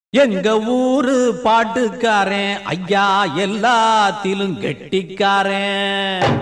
எங்க ஊரு பாட்டுக்காரன் ஐயா எல்லாத்திலும் கெட்டிக்காரன்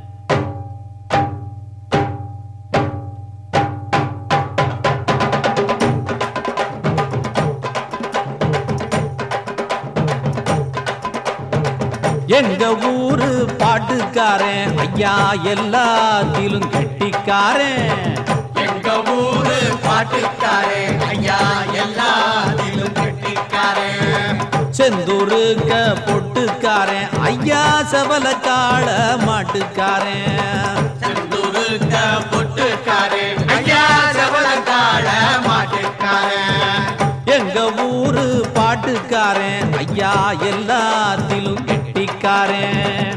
எங்க ஊரு பாட்டுக்காரன் ஐயா எல்லாத்திலும் கெட்டிக்காரன் எங்க ஊரு பாட்டுக்காரே ஐயா எல்லாத்திலும் கெட்டிக்காரே செந்தூருக்க பொட்டுக்காரன் ஐயா சபல காள மாட்டுக்காரன் செந்தூருக்க பொட்டுக்காரே ஐயா சபலக்கார மாட்டுக்காரே எங்க ஊரு பாட்டுக்காரன் ஐயா எல்லாத்திலும் கெட்டிக்காரன்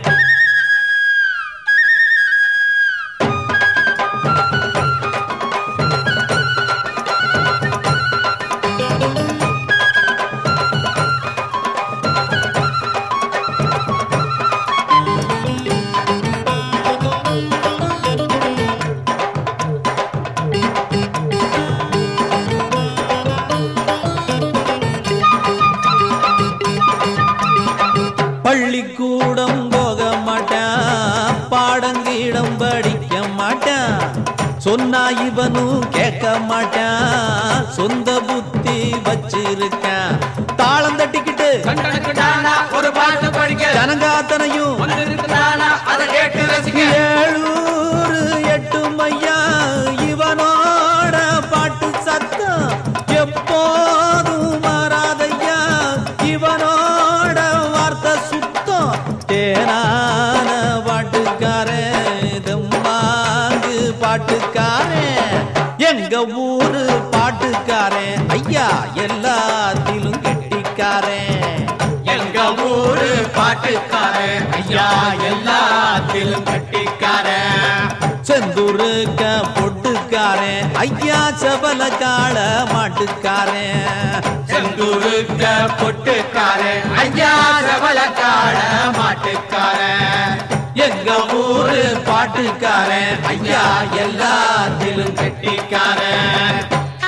பள்ளிக்கூடம் போக மாட்டான் பாடங்கீடம் படிக்க மாட்டான் சொன்னா இவனும் கேட்க மாட்டான் சொந்த புத்தி வச்சிருக்கான் தாளம் தட்டிக்கிட்டு கண்டனுக்கு நானா ஒரு பாட்டு படிக்க ஜனங்காத்தனையும் வந்திருக்கு நானா அதை கேட்டு ரசிக்க ஏழூரு எட்டு மையா இவனோட பாட்டு சத்தம் எப்போதும் மாறாதையா இவனோட வார்த்தை சுத்தம் தேனான பாட்டுக்காரன் தெம்மாங்கு பாட்டுக்காரன் எங்க ஊரு பாட்டுக்காரன் ஐயா எல்லாத்திலும் கெட்டிக்காரன் எங்க ஊரு பாட்டுக்காரே ஐயா எல்லாத்திலும் கெட்டிக்காரே செந்தூருக்க பொட்டுக்காரன் ஐயா சபல காள மாட்டுக்காரன் செந்தூருக்க பொட்டுக்காரே ஐயா சபலக்கார மாட்டுக்காரே எங்க ஊரு பாட்டுக்காரன் ஐயா எல்லாத்திலும் கெட்டிக்காரன்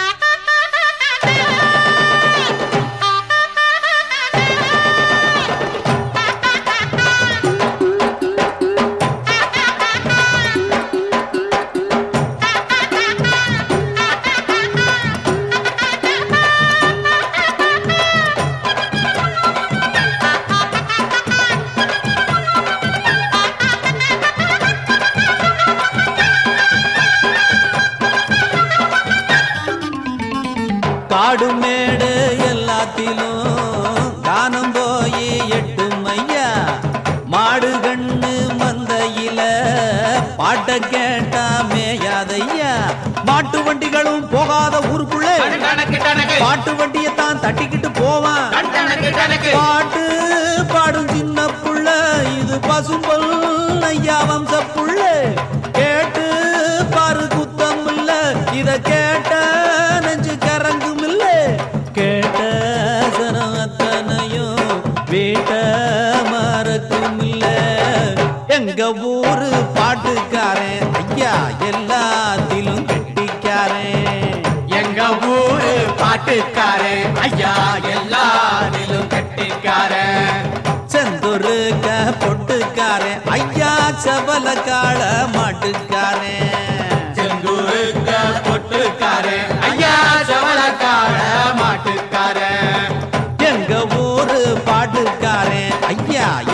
காடு மேடு எல்லாத்திலும் கானம் போய் எட்டும் ஐயா மாடு கண்ணு மந்தையில பாட்ட கேட்டா மேயாதையா மாட்டு வண்டிகளும் போகாத ஊருக்குள்ளே கணக்கு கணக்கு பாட்டு வண்டியத்தான் தட்டிக்கிட்டு போவான் கணக்கு கணக்கு பாட்டு பாடும் சின்ன புள்ள இது பசும்பல் ஐயா வம்ச புள்ள கேட்டு பாரு குத்தம் இல்ல இத கேட்ட நெஞ்சு கரங்கும் இல்ல கேட்ட சனம் அத்தனையும் வீட்ட மறக்கும் இல்ல எங்க ஊரு பாட்டுக்காரன் ஐயா எல்லாத்திலும் கெட்டிக்காரன் எங்க ஊரு பாட்டுக்காரே ஐயா எல்லாரிலும் கெட்டிக்காரே செந்தூருக்க பொட்டுக்காரன் ஐயா சபல காள மாட்டுக்காரன் செந்தூருக்க பொட்டுக்காரே ஐயா சவளக்கார மாட்டுக்காரே எங்க ஊரு பாட்டுக்காரன் ஐயா